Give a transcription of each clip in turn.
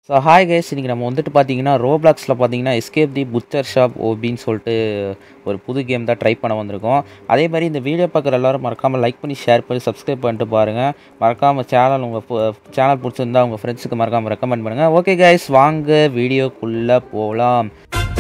so hi guys இன்றைக்கி நம்ம வந்துட்டு பார்த்தீங்கன்னா ரோப்ளாக்ஸில் பார்த்தீங்கன்னா எஸ்கேப் தி புச்சர் ஷாப் ஓபின்னு சொல்லிட்டு ஒரு புது கேம் தான் ட்ரை பண்ண வந்திருக்கோம் அதே மாதிரி இந்த வீடியோ பார்க்குற எல்லாரும் மறக்காமல் லைக் பண்ணி ஷேர் பண்ணி சப்ஸ்கிரைப் பண்ணிட்டு பாருங்கள் மறக்காமல் சேனல் உங்கள் சேனல் பிடிச்சிருந்தா உங்கள் ஃப்ரெண்ட்ஸுக்கு மறக்காமல் ரெக்கமெண்ட் பண்ணுங்கள் ஓகே கைஸ் வாங்க வீடியோக்குள்ளே போகலாம்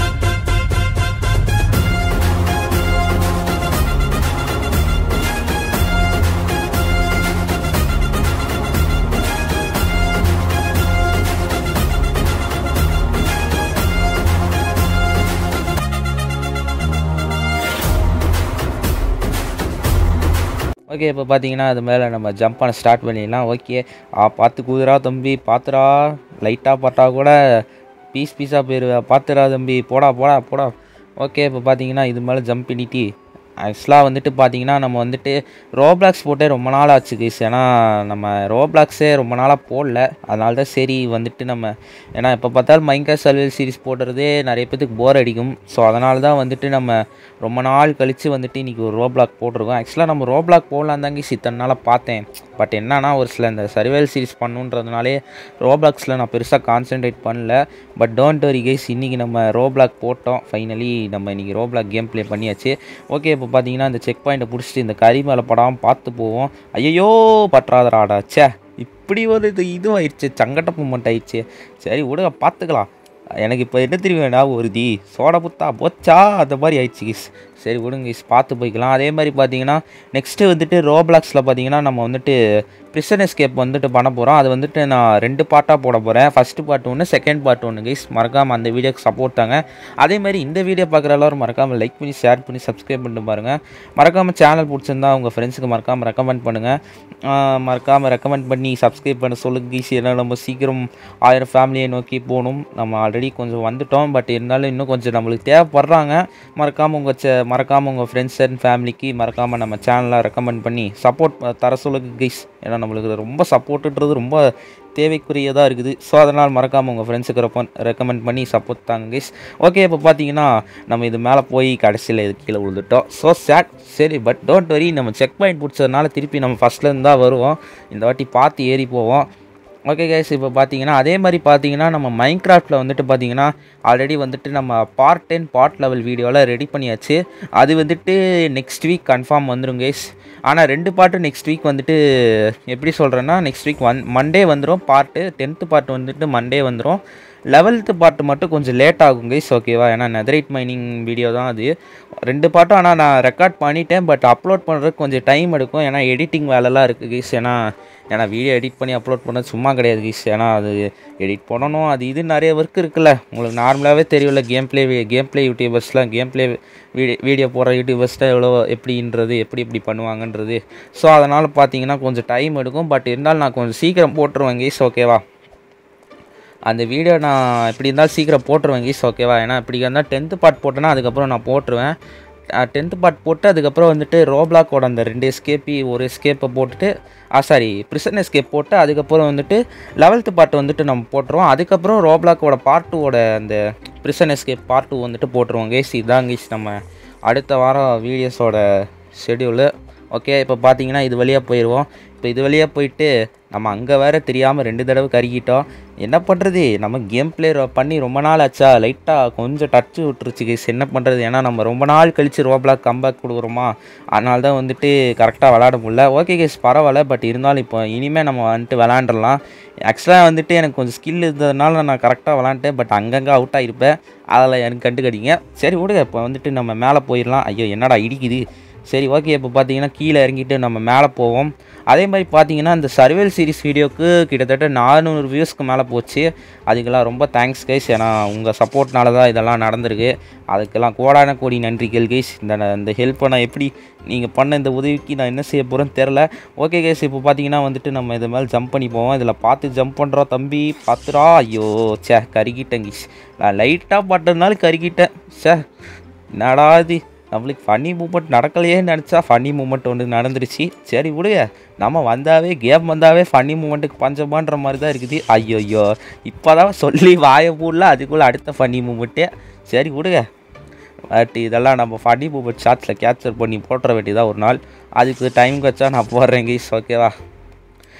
ஓகே இப்போ பார்த்தீங்கன்னா அது மேலே நம்ம ஜம்ப் பண்ண ஸ்டார்ட் பண்ணிடலாம் ஓகே ஆ பார்த்து குதிரா தம்பி பார்த்துடா லைட்டாக பார்த்தா கூட பீஸ் பீஸாக போயிடுவா பார்த்துடா தம்பி போடா போடா போடா ஓகே இப்போ பார்த்தீங்கன்னா இது மேலே ஜம்ப் பண்ணிட்டு ஆக்சுவலாக வந்துட்டு பார்த்தீங்கன்னா நம்ம வந்துட்டு ரோப்ளாக்ஸ் போட்டே ரொம்ப நாள் ஆச்சு கைஸ் ஏன்னா நம்ம ரோப்ளாக்ஸே ரொம்ப நாளாக போடல அதனால தான் சரி வந்துட்டு நம்ம ஏன்னா எப்போ பார்த்தாலும் மைன்கிராஃப்ட் சர்வைவல் சீரிஸ் போடுறதே நிறைய பேத்துக்கு போர் அடிக்கும் ஸோ அதனால தான் வந்துட்டு நம்ம ரொம்ப நாள் கழித்து வந்துட்டு இன்றைக்கி ஒரு ரோப்ளாக் போட்டிருக்கோம் ஆக்சுவலாக நம்ம ரோப்ளாக் போடலாம் தாங்க இத்தனை நாளாக பார்த்தேன் பட் என்னன்னா ஒரு சில இந்த சர்வைவல் சீரிஸ் பண்ணுன்றதுனாலே ரோப்ளாக்ஸில் நான் பெருசாக கான்சென்ட்ரேட் பண்ணல பட் டோன்ட் வரி கைஸ் இன்றைக்கி நம்ம ரோப்ளாக் போட்டோம் ஃபைனலி நம்ம இன்றைக்கி ரோப்ளாக் கேம் ப்ளே பண்ணியாச்சு ஓகே இப்போ பார்த்தீங்கன்னா இந்த செக் பாயிண்ட்டை பிடிச்சிட்டு இந்த கறி மேலே படாமல் பார்த்து போவோம் ஐயோ பற்றாதராடா ச்சே இப்படி ஒரு இது இதுவாயிடுச்சு சங்கட்ட மூமெண்ட் ஆயிடுச்சு சரி விடுங்க பார்த்துக்கலாம் எனக்கு இப்போ என்ன தெரியுமேடா ஒரு தி சோடா புத்தா போச்சா அந்த மாதிரி ஆயிடுச்சு கிஸ் சரி விடுங்க கிஸ் பார்த்து போய்க்கலாம் அதே மாதிரி பார்த்தீங்கன்னா நெக்ஸ்ட்டு வந்துட்டு ரோப்ளாக்ஸில் பார்த்தீங்கன்னா நம்ம வந்துட்டு ப்ரிசன் எஸ்கேப் வந்துட்டு பண்ண போகிறோம் அது வந்துட்டு நான் ரெண்டு பார்ட்டாக போட போகிறேன் ஃபஸ்ட்டு பார்ட் ஒன்று செகண்ட் பார்ட் ஒன்று கைஸ் மறக்காமல் அந்த வீடியோக்கு சப்போர்ட் தாங்க அதே மாதிரி இந்த வீடியோ பார்க்குற எல்லோரும் மறக்காமல் லைக் பண்ணி ஷேர் பண்ணி சப்ஸ்கிரைப் பண்ணிட்டு பாருங்கள் மறக்காமல் சேனல் பிடிச்சிருந்தா உங்கள் ஃப்ரெண்ட்ஸுக்கு மறக்காமல் ரெக்கமெண்ட் பண்ணுங்கள் மறக்காமல் ரெக்கமெண்ட் பண்ணி சப்ஸ்கிரைப் பண்ண சொல்லுங்க கைஸ் ஏன்னா நம்ம சீக்கிரம் ஆயிரம் ஃபேமிலியை நோக்கி போகணும் நம்ம ஆல்ரெடி கொஞ்சம் வந்துட்டோம் பட் இருந்தாலும் இன்னும் கொஞ்சம் நம்மளுக்கு தேவைப்படுறாங்க மறக்காமல் உங்கள் சே மறக்காமல் உங்கள் ஃப்ரெண்ட்ஸ் அண்ட் ஃபேமிலிக்கு மறக்காமல் நம்ம சேனலை ரெக்கமெண்ட் பண்ணி சப்போர்ட் தர சொல்லுங்க கைஸ் ஏன்னா நம்மளுக்கு ரொம்ப சப்போர்ட்டுன்றது ரொம்ப தேவைக்குரியதாக இருக்குது ஸோ அதனால் மறக்காமல் உங்கள் ஃப்ரெண்ட்ஸுக்கு ரெப்பன் ரெக்கமெண்ட் பண்ணி சப்போர்ட் தாங்க கைஸ் ஓகே இப்போ பார்த்தீங்கன்னா நம்ம இது மேலே போய் கடைசியில் இது கீழே விழுந்துட்டோம் ஸோ சேட் சரி பட் டோன்ட் வரி நம்ம செக் பாயிண்ட் பிடிச்சதுனால திருப்பி நம்ம ஃபஸ்ட்லேருந்து தான் வருவோம் இந்த வாட்டி பார்த்து ஏறி போவோம் ஓகே கைஸ் இப்போ பார்த்தீங்கன்னா அதே மாதிரி பார்த்தீங்கன்னா நம்ம மைண்ட் கிராஃப்டில் வந்துட்டு பார்த்தீங்கன்னா ஆல்ரெடி வந்துட்டு நம்ம பார்ட் டென் பார்ட் லெவல் வீடியோவில் ரெடி பண்ணியாச்சு அது வந்துட்டு நெக்ஸ்ட் வீக் கன்ஃபார்ம் வந்துடும் கைஸ் ஆனால் ரெண்டு பார்ட்டு நெக்ஸ்ட் வீக் வந்துட்டு எப்படி சொல்கிறேன்னா நெக்ஸ்ட் வீக் ஒன் மண்டே வந்துடும் பார்ட்டு டென்த்து பார்ட் வந்துட்டு மண்டே வந்துடும் லெவல்த்து பார்ட்டு மட்டும் கொஞ்சம் லேட் ஆகும் கைஸ் ஓகேவா ஏன்னா நெதரைட் மைனிங் வீடியோ தான் அது ரெண்டு பாட்டும் ஆனால் நான் ரெக்கார்ட் பண்ணிட்டேன் பட் அப்லோட் பண்ணுறதுக்கு கொஞ்சம் டைம் எடுக்கும் ஏன்னா எடிட்டிங் வேலைலாம் இருக்குது கைஸ் ஏன்னா ஏன்னா வீடியோ எடிட் பண்ணி அப்லோட் பண்ணது சும்மா கிடையாது கைஸ் ஏன்னா அது எடிட் பண்ணணும் அது இது நிறைய ஒர்க் இருக்குல்ல உங்களுக்கு நார்மலாகவே தெரியும்ல கேம் ப்ளே கேம் ப்ளே யூடியூபர்ஸ்லாம் கேம் ப்ளே வீடியோ வீடியோ போடுற யூடியூபர்ஸ்லாம் எவ்வளோ எப்படின்றது எப்படி எப்படி பண்ணுவாங்கன்றது ஸோ அதனால் பார்த்தீங்கன்னா கொஞ்சம் டைம் எடுக்கும் பட் இருந்தாலும் நான் கொஞ்சம் சீக்கிரம் போட்டுருவேன் கைஸ் ஓகேவா அந்த வீடியோ நான் எப்படி இருந்தாலும் சீக்கிரம் போட்டுருவேன் கீஸ் ஓகேவா ஏன்னா இப்படி இருந்தால் டென்த்து பார்ட் போட்டேன்னா அதுக்கப்புறம் நான் போட்டுருவேன் டென்த்து பார்ட் போட்டு அதுக்கப்புறம் வந்துட்டு ரோப்ளாக்கோட அந்த ரெண்டு எஸ்கேப்பி ஒரு எஸ்கேப்பை போட்டுட்டு ஆ சாரி ப்ரிசன் எஸ்கேப் போட்டு அதுக்கப்புறம் வந்துட்டு லெவல்த்து பார்ட் வந்துட்டு நம்ம போட்டுருவோம் அதுக்கப்புறம் ரோப்ளாக்கோட பார்ட் டூவோட அந்த ப்ரிசன் எஸ்கேப் பார்ட் டூ வந்துட்டு போட்டுருவோம் கேஸ் இதான் கேஸ் நம்ம அடுத்த வாரம் வீடியோஸோட ஷெடியூலு ஓகே இப்போ பார்த்தீங்கன்னா இது வழியாக போயிடுவோம் இப்போ இது வழியாக போயிட்டு நம்ம அங்கே வேறு தெரியாமல் ரெண்டு தடவை கருகிட்டோம் என்ன பண்ணுறது நம்ம கேம் ப்ளே பண்ணி ரொம்ப நாள் ஆச்சா லைட்டாக கொஞ்சம் டச்சு விட்டுருச்சு கேஸ் என்ன பண்ணுறது ஏன்னா நம்ம ரொம்ப நாள் கழித்து ரோப்ளாக் கம்பேக் கொடுக்குறோமா அதனால தான் வந்துட்டு கரெக்டாக விளாட முடியல ஓகே கேஸ் பரவாயில்ல பட் இருந்தாலும் இப்போ இனிமேல் நம்ம வந்துட்டு விளாண்டுடலாம் ஆக்சுவலாக வந்துட்டு எனக்கு கொஞ்சம் ஸ்கில் இருந்ததுனால நான் கரெக்டாக விளாண்டேன் பட் அங்கங்கே அவுட் ஆகிருப்பேன் அதில் எனக்கு கண்டுக்கடிங்க சரி விடுங்க இப்போ வந்துட்டு நம்ம மேலே போயிடலாம் ஐயோ என்னடா இடிக்குது சரி ஓகே இப்போ பார்த்தீங்கன்னா கீழே இறங்கிட்டு நம்ம மேலே போவோம் அதே மாதிரி பார்த்தீங்கன்னா இந்த சர்வேல் சீரிஸ் வீடியோக்கு கிட்டத்தட்ட நானூறு வியூஸ்க்கு மேலே போச்சு அதுக்கெல்லாம் ரொம்ப தேங்க்ஸ் கைஸ் ஏன்னா உங்கள் சப்போர்ட்னால தான் இதெல்லாம் நடந்திருக்கு அதுக்கெல்லாம் கோடான கோடி நன்றிகள் கைஸ் இந்த இந்த ஹெல்ப்பை நான் எப்படி நீங்கள் பண்ண இந்த உதவிக்கு நான் என்ன செய்ய போகிறேன்னு தெரில ஓகே கைஸ் இப்போ பார்த்தீங்கன்னா வந்துட்டு நம்ம இது மேலே ஜம்ப் பண்ணி போவோம் இதில் பார்த்து ஜம்ப் பண்ணுறோம் தம்பி பார்த்துடா ஐயோ சே கருகிட்டேன் கைஸ் நான் லைட்டாக பட்டதுனால கருகிட்டேன் சே என்னடா இது நம்மளுக்கு ஃபன்னி மூமெண்ட் நடக்கலையே நினச்சா ஃபன்னி மூமெண்ட் ஒன்று நடந்துருச்சு சரி விடுங்க நம்ம வந்தாவே கேம் வந்தாவே ஃபன்னி மூமெண்ட்டுக்கு பஞ்சமான்ற மாதிரி தான் இருக்குது ஐயோ இப்போ தான் சொல்லி வாய போடல அதுக்குள்ளே அடுத்த ஃபன்னி மூமெண்ட்டே சரி விடுங்க பட் இதெல்லாம் நம்ம ஃபன்னி மூமெண்ட் ஷார்ட்ஸில் கேப்சர் பண்ணி போட்டுற வேண்டியதாக ஒரு நாள் அதுக்கு டைம் வச்சா நான் போடுறேன் கைஸ் ஓகேவா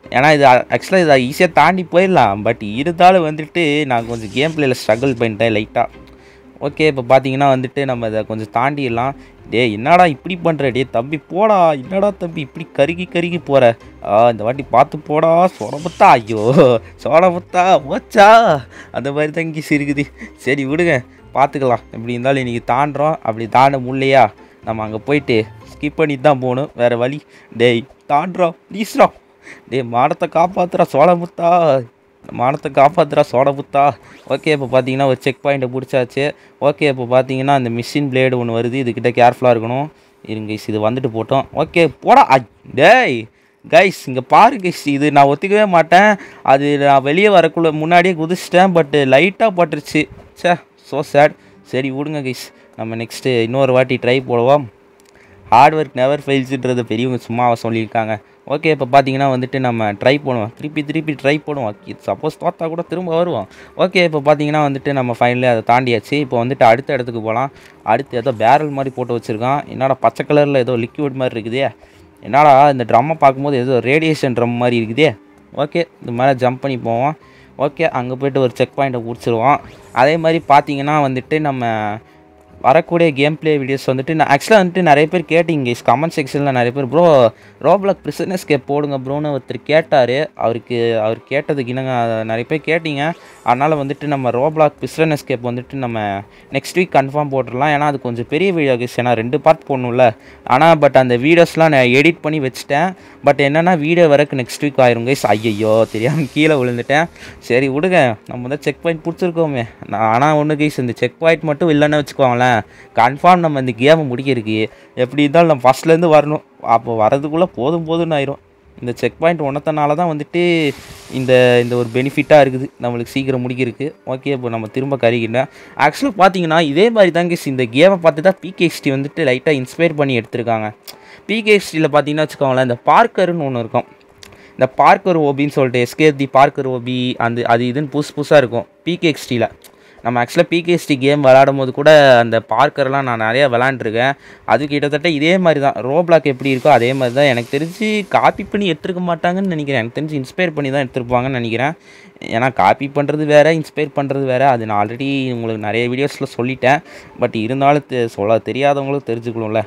ஏன்னா இது ஆக்சுவலாக இதை ஈஸியாக தாண்டி போயிடலாம் பட் இருந்தாலும் வந்துட்டு நான் கொஞ்சம் கேம் பிளேயில் ஸ்ட்ரகிள் பண்ணிட்டேன் லைட்டாக ஓகே இப்போ பார்த்தீங்கன்னா வந்துட்டு நம்ம இதை கொஞ்சம் தாண்டிடலாம் டேய் என்னடா இப்படி பண்ணுற டே தம்பி போடா என்னடா தம்பி இப்படி கருகி கருகி போகிற ஆ இந்த வாட்டி பார்த்து போடா சோடபுத்தா ஐயோ சோடபுத்தா ஓச்சா அந்த மாதிரி தான் இங்கே இருக்குது சரி விடுங்க பார்த்துக்கலாம் எப்படி இருந்தாலும் இன்றைக்கி தாண்டுறோம் அப்படி தாண்ட முடியலையா நம்ம அங்கே போயிட்டு ஸ்கிப் பண்ணி தான் போகணும் வேறு வழி டேய் தாண்டுறோம் ப்ளீஸ்ரா டேய் மானத்தை காப்பாத்துறா சோழமுத்தா மானத்தை காப்பாத்துறா சோடபுத்தா ஓகே இப்போ பார்த்தீங்கன்னா ஒரு செக் பாயிண்ட்டை பிடிச்சாச்சு ஓகே இப்போ பார்த்தீங்கன்னா அந்த மிஷின் பிளேடு ஒன்று வருது இதுக்கிட்ட கேர்ஃபுல்லாக இருக்கணும் இருங்க guys, இது வந்துட்டு போட்டோம் ஓகே போடா ஐ, டேய் கைஸ் இங்கே பாரு கைஸ் இது நான் ஒத்துக்கவே மாட்டேன் அது நான் வெளியே வரக்குள்ள முன்னாடியே குதிச்சிட்டேன் பட் லைட்டாக பட்டுருச்சு சே ஸோ சேட் சரி விடுங்க கைஸ் நம்ம நெக்ஸ்ட்டு இன்னொரு வாட்டி ட்ரை போடுவோம் ஹார்ட் ஒர்க் நெவர் ஃபெயில்ஸுன்றதை பெரியவங்க சும்மாவை சொல்லியிருக்காங்க ஓகே இப்போ பார்த்தீங்கன்னா வந்துட்டு நம்ம ட்ரை பண்ணுவோம் திருப்பி திருப்பி ட்ரை பண்ணுவோம் சப்போஸ் தோத்தா கூட திரும்ப வருவோம் ஓகே இப்போ பார்த்தீங்கன்னா வந்துட்டு நம்ம ஃபைனலி அதை தாண்டியாச்சு இப்போ வந்துட்டு அடுத்த இடத்துக்கு போகலாம் அடுத்து ஏதோ பேரல் மாதிரி போட்டு வச்சுருக்கான் என்னடா பச்சை கலரில் ஏதோ லிக்விட் மாதிரி இருக்குதே என்னடா இந்த ட்ரம்மை பார்க்கும்போது ஏதோ ரேடியேஷன் ட்ரம் மாதிரி இருக்குதே ஓகே இந்த மேலே ஜம்ப் பண்ணி போவோம் ஓகே அங்கே போய்ட்டு ஒரு செக் பாயிண்ட்டை பிடிச்சிருவோம் அதே மாதிரி பார்த்தீங்கன்னா வந்துட்டு நம்ம வரக்கூடிய கேம் ப்ளே வீடியோஸ் வந்துட்டு நான் ஆக்சுவலாக வந்துட்டு நிறைய பேர் கேட்டிங்க கமெண்ட் செக்ஷனில் நிறைய பேர் ப்ரோ ரோப்ளாக் பிரிசனஸ் கேப் போடுங்க ப்ரோன்னு ஒருத்தர் கேட்டார் அவருக்கு அவர் கேட்டதுக்கு என்னங்க நிறைய பேர் கேட்டிங்க அதனால் வந்துட்டு நம்ம ரோப்ளாக் பிரிசனஸ் கேப் வந்துட்டு நம்ம நெக்ஸ்ட் வீக் கன்ஃபார்ம் போட்டுடலாம் ஏன்னா அது கொஞ்சம் பெரிய வீடியோ கேஸ் ஏன்னா ரெண்டு பார்ட் போடணும்ல ஆனால் பட் அந்த வீடியோஸ்லாம் நான் எடிட் பண்ணி வச்சுட்டேன் பட் என்னென்னா வீடியோ வரக்கு நெக்ஸ்ட் வீக் ஆயிரும் கைஸ் ஐயையோ தெரியாமல் கீழே விழுந்துட்டேன் சரி விடுங்க நம்ம தான் செக் பாயிண்ட் பிடிச்சிருக்கோமே நான் ஆனால் ஒன்று கைஸ் இந்த செக் பாயிண்ட் மட்டும் இல்லைன்னு வச்சுக்கோங்களேன் கன்ஃபார்ம் நம்ம இந்த கேமை முடிக்கிறதுக்கு எப்படி இருந்தாலும் நம்ம ஃபஸ்ட்லேருந்து வரணும் அப்போ வரதுக்குள்ளே போதும் போதும்னு ஆயிரும் இந்த செக் பாயிண்ட் ஒன்றத்தனால தான் வந்துட்டு இந்த இந்த ஒரு பெனிஃபிட்டாக இருக்குது நம்மளுக்கு சீக்கிரம் முடிக்கிறதுக்கு ஓகே இப்போ நம்ம திரும்ப கருகிட்டேன் ஆக்சுவலாக பார்த்தீங்கன்னா இதே மாதிரி தாங்க இந்த கேமை பார்த்து தான் பிகேஎஸ்டி வந்துட்டு லைட்டாக இன்ஸ்பயர் பண்ணி எடுத்திருக்காங்க பிகேஎஸ்டியில் பார்த்தீங்கன்னா வச்சுக்கோங்களேன் இந்த பார்க்கர்னு ஒன்று இருக்கும் இந்த பார்க்கர் ஓபின்னு சொல்லிட்டு எஸ்கேப் தி பார்க்கர் ஓபி அந்த அது இதுன்னு புதுசு புதுசாக இருக்கும் பிகேஎக்ஸ்டியில் நம்ம ஆக்சுவலாக பிகேஎஸ்டி கேம் விளாடும் போது கூட அந்த பார்க்கர்லாம் நான் நிறையா விளாண்டுருக்கேன் அது கிட்டத்தட்ட இதே மாதிரி தான் ரோப்ளாக் எப்படி இருக்கோ அதே மாதிரி தான் எனக்கு தெரிஞ்சு காப்பி பண்ணி எடுத்துருக்க மாட்டாங்கன்னு நினைக்கிறேன் எனக்கு தெரிஞ்சு இன்ஸ்பயர் பண்ணி தான் எடுத்துருப்பாங்கன்னு நினைக்கிறேன் ஏன்னா காப்பி பண்ணுறது வேறு இன்ஸ்பயர் பண்ணுறது வேறு அது நான் ஆல்ரெடி உங்களுக்கு நிறைய வீடியோஸில் சொல்லிட்டேன் பட் இருந்தாலும் தெ- சொல்ல தெரியாதவங்களும் தெரிஞ்சுக்கணும்ல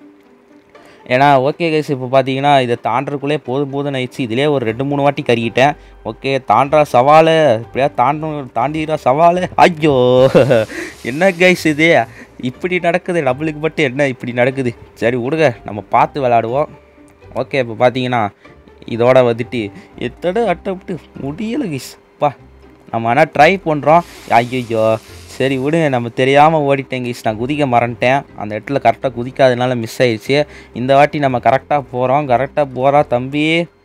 ஏன்னா ஓகே கைஸ் இப்போ பார்த்தீங்கன்னா இதை தாண்டறதுக்குள்ளே போதும் போதும் ஆயிடுச்சு இதிலே ஒரு ரெண்டு மூணு வாட்டி கருகிட்டேன் ஓகே தாண்டா சவாலு இப்படியா தாண்டும் தாண்டிடுறா சவாலு ஐயோ என்ன கைஸ் இது இப்படி நடக்குது நம்மளுக்கு மட்டும் என்ன இப்படி நடக்குது சரி விடுங்க நம்ம பார்த்து விளாடுவோம் ஓகே இப்போ பார்த்தீங்கன்னா இதோட வந்துட்டு எத்தனை அட்டம்ப்ட்டு முடியலை கைஸ் பா நம்ம ஆனால் ட்ரை பண்ணுறோம் ஐயோ சரி விடுங்க நம்ம தெரியாமல் ஓடிட்டேன் கைஸ் நான் குதிக்க மறந்துட்டேன் அந்த இடத்துல கரெக்டாக குதிக்காதனால மிஸ் ஆயிடுச்சு இந்த வாட்டி நம்ம கரெக்டாக போகிறோம் கரெக்டாக போகிறா தம்பி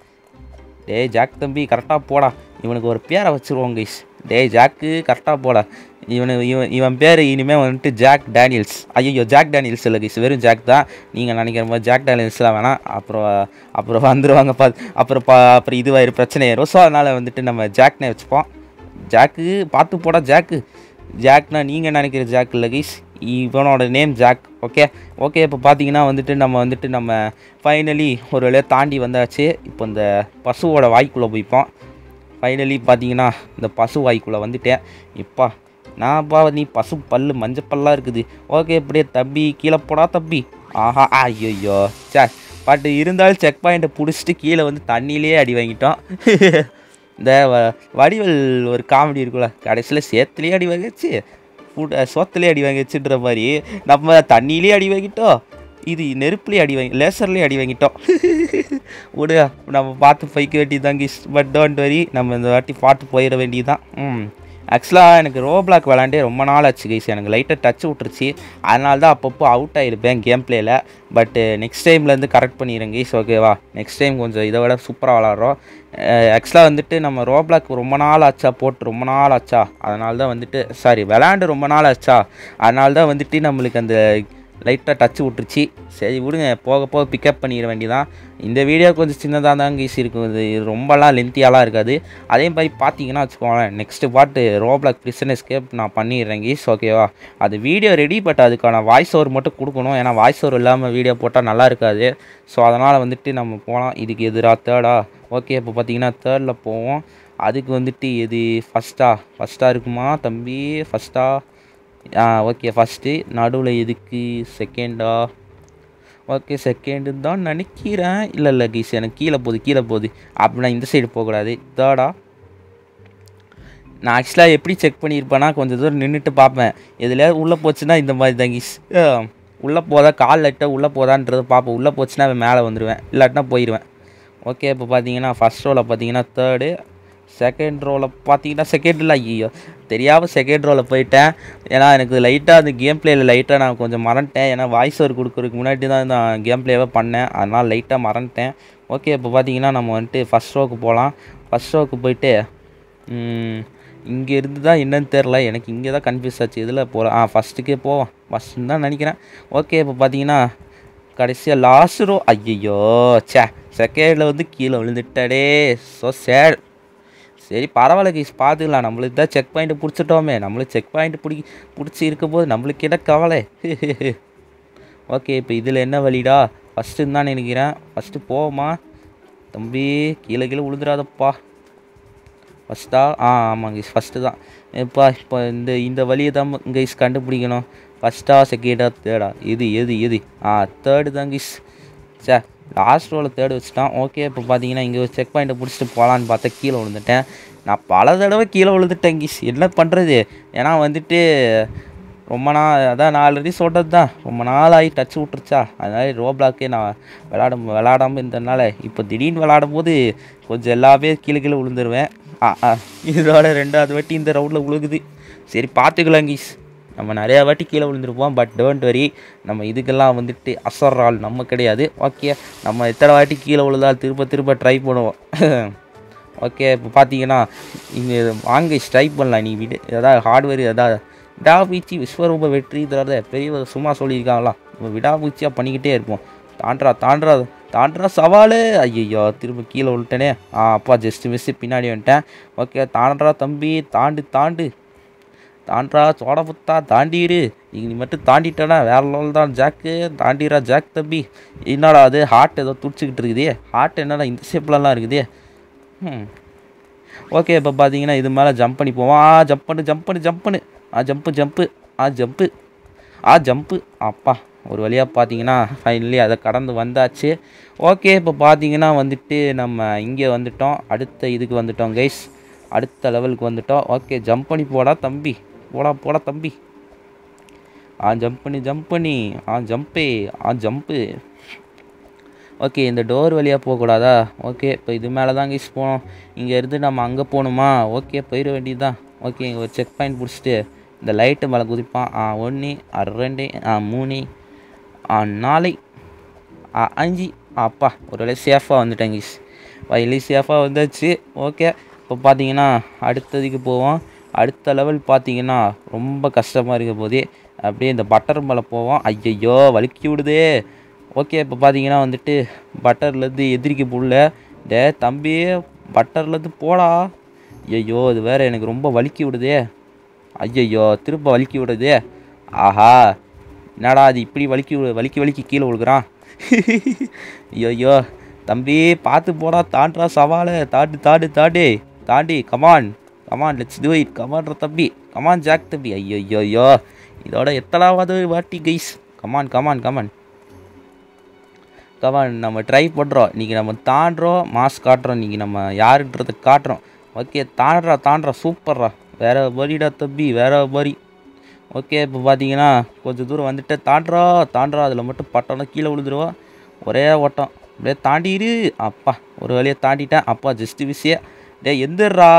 டேய் ஜாக் தம்பி கரெக்டாக போடா இவனுக்கு ஒரு பேரை வச்சுருவோம் கைஸ் டேய் ஜாக்கு கரெக்டாக போடா இவனு இவன் இவன் பேர் இனிமேல் வந்துட்டு ஜாக் டேனியல்ஸ் ஐயோ ஜாக் டேனியல்ஸ் இல்லை கைஸ் வெறும் ஜாக் தான் நீங்கள் நினைக்கிற மாதிரி ஜாக் டேனியல்ஸ்லாம் வேணாம் அப்புறம் அப்புறம் வந்துடுவாங்க பா அப்புறம் பா அப்புறம் இதுவாயிரு பிரச்சனை ஆயிரும் ஸோ அதனால் வந்துட்டு நம்ம ஜாக்னே வச்சுப்போம் ஜாக்கு பார்த்து போடா ஜாக்கு ஜாக்னா நீங்கள் நினைக்கிற ஜாக் இல்லை கைஸ் இவனோட நேம் ஜாக் ஓகே ஓகே இப்போ பார்த்தீங்கன்னா வந்துட்டு நம்ம வந்துட்டு நம்ம ஃபைனலி ஒரு வேலையை தாண்டி வந்தாச்சு இப்போ இந்த பசுவோட வாய்க்குள்ளே போய்ப்போம் ஃபைனலி பார்த்தீங்கன்னா இந்த பசு வாய்க்குள்ளே வந்துட்டேன் இப்பா நான்ப்பா நீ பசு பல்லு மஞ்சள் பல்லாக இருக்குது ஓகே இப்படியே தம்பி கீழே போடா தம்பி ஆஹா ஐயோ சே பட் இருந்தாலும் செக் பாயிண்ட்டை பிடிச்சிட்டு கீழே வந்து தண்ணியிலே அடி வாங்கிட்டோம் இந்த வ- வடிவேல் ஒரு காமெடி இருக்குல்ல கடைசியில் சேத்துலேயே அடி வாங்கிச்சு ஃபுட் சோத்துலேயே அடி வாங்கிச்சுன்ற மாதிரி நம்ம தண்ணியிலே அடி வாங்கிட்டோம் இது நெருப்புலேயே அடி வாங்கி லேசர்லேயே அடி வாங்கிட்டோம் விடுங்க நம்ம பார்த்து போய்க்க வேண்டியதுதான் கிஸ் பட் டோன்ட் வரி நம்ம இந்த வாட்டி பார்த்து போயிட வேண்டியதுதான் ம் ஆக்சுவலாக எனக்கு ரோ பிளாக் விளாண்டே ரொம்ப நாள் ஆச்சு கைஸ் எனக்கு லைட்டாக டச் விட்டுருச்சு அதனால தான் அப்பப்போ அவுட் ஆகிருப்பேன் கேம் பிளேயில் பட்டு நெக்ஸ்ட் டைம்லேருந்து கரெக்ட் பண்ணிடுறேன் கைஸ் ஓகேவா நெக்ஸ்ட் டைம் கொஞ்சம் இதை விட சூப்பராக விளாட்றோம் ஆக்சுவலாக வந்துட்டு நம்ம ரோ பிளாக் ரொம்ப நாள் ஆச்சா போட்டு ரொம்ப நாள் ஆச்சா அதனால தான் வந்துட்டு சாரி விளாண்டு ரொம்ப நாள் ஆச்சா அதனால தான் வந்துட்டு நம்மளுக்கு அந்த லைட்டாக டச் விட்டுருச்சு சரி விடுங்க போக போக பிக்கப் பண்ணிட வேண்டியதான் இந்த வீடியோ கொஞ்சம் சின்னதாக தான் ஈஸி இருக்கும் இது இது ரொம்பலாம் லென்த்தியாலாம் இருக்காது அதே மாதிரி பார்த்தீங்கன்னா வச்சுக்கோங்களேன் நெக்ஸ்ட்டு பாட்டு ரோப்ளாக் பிரிசன் எஸ்கேப் நான் பண்ணிடுறேன் கீஸ் ஓகேவா அது வீடியோ ரெடி பட் அதுக்கான வாய்ஸ் ஓவர் மட்டும் கொடுக்கணும் ஏன்னா வாய்ஸ் ஓவர் இல்லாமல் வீடியோ போட்டால் நல்லா இருக்காது ஸோ அதனால் வந்துட்டு நம்ம போகலாம் இதுக்கு எதிராக தேர்டா ஓகே இப்போ பார்த்தீங்கன்னா தேர்டில் போவோம் அதுக்கு வந்துட்டு எது ஃபஸ்ட்டா ஃபஸ்ட்டாக இருக்குமா தம்பி ஃபஸ்ட்டா ஆ ஓகே ஃபஸ்ட்டு நடுவில் எதுக்கு செகண்டா ஓகே செகண்டு தான் நினைக்கிறேன் இல்லை இல்லை கீஸ் எனக்கு கீழே போகுது கீழே போகுது அப்படின்னா இந்த சைடு போகக்கூடாது தேர்டா நான் ஆக்சுவலாக எப்படி செக் பண்ணியிருப்பேன்னா கொஞ்சம் தூரம் நின்றுட்டு பார்ப்பேன் எதுலையா உள்ளே போச்சுன்னா இந்த மாதிரி தான் கீஸ் உள்ளே போதா கால் லைட்டாக உள்ளே போதான்றது பார்ப்பேன் உள்ளே போச்சுன்னா அவன் மேலே வந்துடுவேன் இல்லாட்டினா போயிடுவேன் ஓகே இப்போ பார்த்தீங்கன்னா ஃபஸ்ட் ரோவில் பார்த்தீங்கன்னா தேர்டு செகண்ட் ரோவில் பார்த்தீங்கன்னா செகண்டில் ஐயோ தெரியாமல் செகண்ட் ரோவில் போயிட்டேன் ஏன்னா எனக்கு லைட்டாக அந்த கேம் பிளேயில் லைட்டாக நான் கொஞ்சம் மறந்துட்டேன் ஏன்னா வாய்ஸ் ஓவர் கொடுக்குறதுக்கு முன்னாடி தான் நான் கேம் பிளேவே பண்ணேன் அதனால் லைட்டாக மறந்துட்டேன் ஓகே இப்போ பார்த்தீங்கன்னா நம்ம வந்துட்டு ஃபஸ்ட் ரோவுக்கு போகலாம் ஃபஸ்ட் ரோவுக்கு போயிட்டு இங்கே இருந்து தான் என்னன்னு தெரில எனக்கு இங்கே தான் கன்ஃபியூஸ் ஆச்சு இதில் போகலாம் ஆ ஃபஸ்ட்டுக்கே போவோம் ஃபஸ்ட்டுன்னு தான் நினைக்கிறேன் ஓகே இப்போ பார்த்தீங்கன்னா கடைசியாக லாஸ்ட் ரோ ஐயோ சே செகண்டில் வந்து கீழே விழுந்துட்டடே ஸோ சேட் சரி பரவாயில்ல கீஸ் பார்த்துக்கலாம் நம்மளுக்கு தான் செக் பாயிண்ட் பிடிச்சிட்டோமே நம்மளுக்கு செக் பாயிண்ட் பிடி பிடிச்சி இருக்கும் போது நம்மளுக்கு என்ன கவலை ஓகே இப்போ இதில் என்ன வழிடா ஃபஸ்ட்டுன்னு தான் நினைக்கிறேன் ஃபஸ்ட்டு போவோமா தம்பி கீழே கீழே விழுந்துடாதப்பா ஃபஸ்ட்டா ஆ ஆமாம் கைஸ் ஃபஸ்ட்டு தான் எப்பா இப்போ இந்த இந்த வழியை தான் கைஸ் கண்டுபிடிக்கணும் ஃபஸ்ட்டா செகண்டா தேர்டா எது எது எது ஆ தேர்டு தான் கைஸ் சே லாஸ்ட் ரோவில் தேர்டு வச்சுட்டான் ஓகே இப்போ பார்த்தீங்கன்னா இங்கே ஒரு செக் பாயிண்ட்டை பிடிச்சிட்டு போகலான்னு பார்த்தா கீழே விழுந்துட்டேன் நான் பல தடவை கீழே விழுந்துட்டேன் கைஸ் என்ன பண்ணுறது ஏன்னா வந்துட்டு ரொம்ப நாள் அதான் நான் ஆல்ரெடி சொல்கிறது தான் ரொம்ப நாள் ஆகி டச் விட்டுருச்சா அதனால ரோப்ளாக்கே நான் விளாட விளாடாமல் இருந்ததுனால இப்போ திடீர்னு விளாடும் போது கொஞ்சம் எல்லாமே கீழே கீழே விழுந்துருவேன் ஆ ஆ இதோட ரெண்டாவது வாட்டி இந்த ரவுண்டில் விழுகுது சரி பார்த்துக்கலாம் கீஸ் நம்ம நிறையா வாட்டி கீழே விழுந்திருப்போம் பட் டோன்ட் வரி நம்ம இதுக்கெல்லாம் வந்துட்டு அசர் ஆள் நம்ம கிடையாது ஓகே நம்ம எத்தனை வாட்டி கீழே விழுந்தால் திரும்ப திரும்ப ட்ரை பண்ணுவோம் ஓகே இப்போ பார்த்தீங்கன்னா இங்கே வாங்க ட்ரை பண்ணலாம் நீ விடு ஏதாவது ஹார்ட்வேர் ஏதாவது விடாபூச்சி விஸ்வரூப வெற்றி தரத பெரிய சும்மா சொல்லியிருக்காங்களா நம்ம விடாபூச்சியாக பண்ணிக்கிட்டே இருப்போம் தாண்டா தாண்டா தாண்டா சவால் ஐயோ திரும்ப கீழே விழுட்டனே ஆ அப்பா ஜஸ்ட் மிஸ்ஸு பின்னாடி வந்துட்டேன் ஓகே தாண்டா தம்பி தாண்டு தாண்டு தாண்டா சோட புத்தா தாண்டிடு நீ நீ மட்டும் தாண்டிட்டனா வேற லெவல் தான் ஜாக்கு தாண்டிடா ஜாக் தம்பி என்னடா அது ஹார்ட் ஏதோ துடிச்சிக்கிட்டு இருக்குதே ஹார்ட் என்னடா இந்த ஷேப்லலாம் இருக்குதே ம் ஓகே இப்போ பார்த்தீங்கன்னா இது மேலே ஜம்ப் பண்ணி போவோம் ஆ ஜம்ப் பண்ணு ஜம்ப் பண்ணு ஜம்ப் பண்ணு ஆ ஜம்ப்பு ஜம்ப்பு ஆ ஜம்ப்பு ஆ ஜம்ப்பு அப்பா ஒரு வழியாக பார்த்தீங்கன்னா ஃபைனலி அதை கடந்து வந்தாச்சு ஓகே இப்போ பார்த்தீங்கன்னா வந்துட்டு நம்ம இங்கே வந்துட்டோம் அடுத்த இதுக்கு வந்துட்டோம் கைஸ் அடுத்த லெவலுக்கு வந்துட்டோம் ஓகே ஜம்ப் பண்ணி போடா தம்பி போடா போடா தம்பி ஆ ஜம்ப் பண்ணி ஜம்ப் பண்ணி ஆ ஜம்ப்பே ஆ ஜம்ப்பு ஓகே இந்த டோர் வழியாக போகக்கூடாதா ஓகே இப்போ இது மேலே தான் கைஸ் போகணும் இங்கே இருந்து நம்ம அங்கே போகணுமா ஓகே போயிட வேண்டியது தான் ஓகே இங்கே ஒரு செக் பாயிண்ட் பிடிச்சிட்டு இந்த லைட்டு மேலே குதிப்பான் ஆ ஒன்று ஆ ரெண்டு ஆ மூணு ஆ நாலு ஆ அஞ்சு ஆ, அப்பா ஒரு வேலை சேஃபாக வந்துட்டேன் கைஸ் வயலி சேஃபாக வந்தாச்சு ஓகே இப்போ பார்த்தீங்கன்னா அடுத்ததுக்கு போவோம் அடுத்த லெவல் பார்த்தீங்கன்னா ரொம்ப கஷ்டமாக இருக்க போதே அப்படியே இந்த பட்டர் மேலே போவோம் ஐயையோ வலிக்கி விடுதே ஓகே இப்போ பார்த்தீங்கன்னா வந்துட்டு பட்டர்லேருந்து எதிரிக்க புள்ள டே தம்பி பட்டர்லேருந்து போடா ஐயோ இது வேற எனக்கு ரொம்ப வலிக்கி விடுதே ஐயையோ திரும்ப வலிக்கி விடுதே ஆஹா என்னடா அது இப்படி வலிக்கி விடு- வலிக்கி வலிக்கி கீழே விழுகிறான் ஐயோ தம்பி பார்த்து போடா தாண்டுறா சவாலை தாண்டு தாண்டு தாண்டு தாண்டி come on come on let's do it கமான்ற தம்பி கமான் ஜாக் தம்பி ஐயோ ஐயோ இதோட எத்தனாவது வாட்டி guys come on come on come on come on நம்ம ட்ரை பண்ணுறோம் இன்றைக்கி நம்ம தாண்டுறோம் மாஸ் காட்டுறோம் இன்றைக்கி நம்ம யாருன்றதை காட்டுறோம் ஓகே தாண்டுறா தாண்டுறா சூப்பர்ரா வேற வரிடா தம்பி வேற வரி ஓகே இப்போ பார்த்தீங்கன்னா கொஞ்சம் தூரம் வந்துட்டு தாண்டுறா தாண்டுறா அதில் மட்டும் பட்டம்னா கீழே விழுந்துருவா ஒரே ஓட்டம் அப்படியே தாண்டிடு அப்பா ஒரு வழியை தாண்டிட்டேன் அப்பா ஜஸ்ட் விசிய டே எந்திரா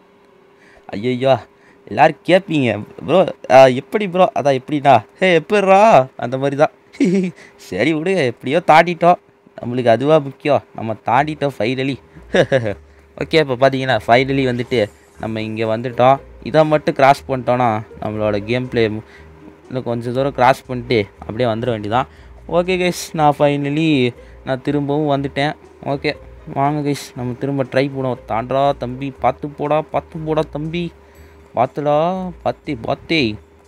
ஐயையோ எல்லாரும் கேட்பீங்க ப்ரோ எப்படி ப்ரோ அதான் எப்படிண்ணா ஹே எப்படிரா அந்த மாதிரி தான் சரி விடு எப்படியோ தாண்டிட்டோம் நம்மளுக்கு அதுவாக முக்கியம் நம்ம தாண்டிட்டோம் ஃபைனலி ஓகே இப்போ பார்த்தீங்கன்னா ஃபைனலி வந்துட்டு நம்ம இங்கே வந்துட்டோம் இதை மட்டும் கிராஸ் பண்ணிட்டோன்னா நம்மளோட கேம் ப்ளே இன்னும் கொஞ்சம் தூரம் கிராஸ் பண்ணிட்டு அப்படியே வந்துட வேண்டியதான் ஓகே கைஸ் நான் ஃபைனலி நான் திரும்பவும் வந்துட்டேன் ஓகே வாங்க கைஸ் நம்ம திரும்ப ட்ரை பண்ணுவோம் தாண்டா தம்பி பார்த்து போடா பார்த்து போடா தம்பி பார்த்துடா பார்த்து பார்த்தே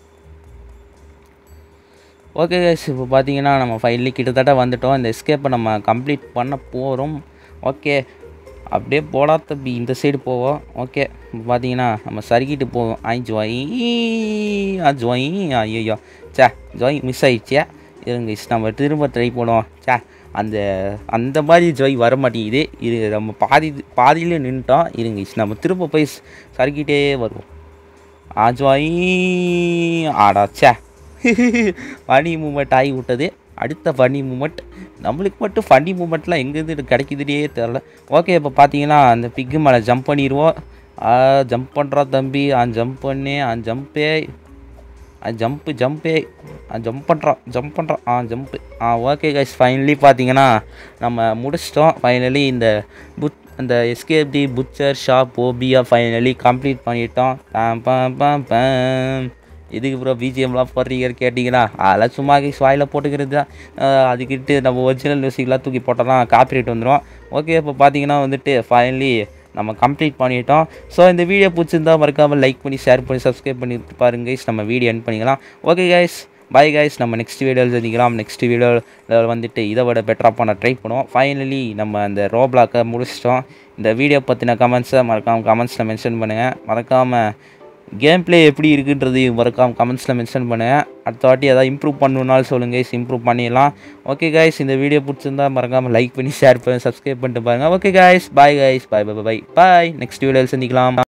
ஓகே கைஸ் இப்போ பார்த்தீங்கன்னா நம்ம ஃபைனலி கிட்டத்தட்ட வந்துட்டோம் இந்த எஸ்கேப்பை நம்ம கம்ப்ளீட் பண்ண போகிறோம் ஓகே அப்படியே போடா தம்பி இந்த சைடு போவோம் ஓகே இப்போ பார்த்தீங்கன்னா நம்ம சறுக்கிட்டு போவோம் ஐ ஜோய் ஆ ஜோய் ஐயோ சே ஜோய் மிஸ் ஆயிடுச்சே இருங்க இஸ் நம்ம திரும்ப ட்ரை பண்ணுவோம் சே அந்த அந்த மாதிரி ஜோய் வர மாட்டேங்குது இது நம்ம பாதி பாதியிலே நின்றுட்டோம் இருங்க இஸ் நம்ம திரும்ப போய் சறுக்கிட்டே வருவோம் ஆ ஜோய் ஆடா சே ஃபனி மூமெண்ட் ஆகி விட்டது அடுத்த ஃபனி மூமெண்ட் நம்மளுக்கு மட்டும் ஃபனி மூமெண்ட்லாம் எங்கேருந்து கிடைக்குதுனே தெரில ஓகே இப்போ பார்த்தீங்கன்னா அந்த பிக்கு மேலே ஜம்ப் பண்ணிடுவோம் ஜம்ப் பண்ணுறா தம்பி ஆ ஜம்ப் பண்ணி ஆ ஜம்பே ஆ ஜம்ப்பு ஜம்பே ஆ ஜம்ப் பண்ணுறான் ஜம்ப் பண்ணுறான் ஆ ஜம்ப்பு ஆ ஓகே கைஸ் ஃபைனலி பார்த்தீங்கன்னா நம்ம முடிச்சிட்டோம் ஃபைனலி இந்த புத் அந்த எஸ்கேப்டி புச்சர் ஷாப் ஓபியா ஃபைனலி கம்ப்ளீட் பண்ணிட்டோம் பாம் பாம் பாம் பாம் இதுக்கு ப்ரோ பிஜிஎம்லாம் போடுறீங்க கேட்டிங்கன்னா அதெல்லாம் சும்மா வாயில் போட்டுக்கிறது தான் அதுக்கிட்டு நம்ம ஒரிஜினல் மியூசிக்லாம் தூக்கி போட்டோம்னா காப்பிரைட் வந்துடும் ஓகே இப்போ பார்த்தீங்கன்னா வந்துட்டு ஃபைனலி நம்ம கம்ப்ளீட் பண்ணிட்டோம் ஸோ இந்த வீடியோ பிடிச்சிருந்தா மறக்காமல் லைக் பண்ணி ஷேர் பண்ணி சப்ஸ்கிரைப் பண்ணி பாருங்க கைஸ் நம்ம வீடியோ என் பண்ணிக்கலாம் ஓகே கைஸ் பை கைஸ் நம்ம நெக்ஸ்ட் வீடியோவில் சந்திக்கலாம் நெக்ஸ்ட் வீடியோவில் வந்துட்டு இதை விட பெட்டராக பண்ண ட்ரை பண்ணுவோம் ஃபைனலி நம்ம அந்த ரோ பிளாக்கை முடிச்சிட்டோம் இந்த வீடியோ பற்றின கமெண்ட்ஸை மறக்காமல் கமெண்ட்ஸில் மென்ஷன் பண்ணுங்கள் மறக்காமல் கேம் ப்ளே எப்படி இருக்குன்றது மறக்காம கமெண்ட்ஸில் மென்ஷன் பண்ணுங்கள் அடுத்த வாட்டி எதாவது இம்ப்ரூவ் பண்ணணுன்னாலும் சொல்லுங்கள் கைஸ் இம்ப்ரூவ் பண்ணிடலாம் ஓகே கைஸ் இந்த வீடியோ பிடிச்சிருந்தா மறக்காமல் லைக் பண்ணி ஷேர் பண்ணி சப்ஸ்கிரைப் பண்ணிட்டு பாருங்கள் okay guys bye guys bye bye bye bye next வீடியோவில் சந்திக்கலாம்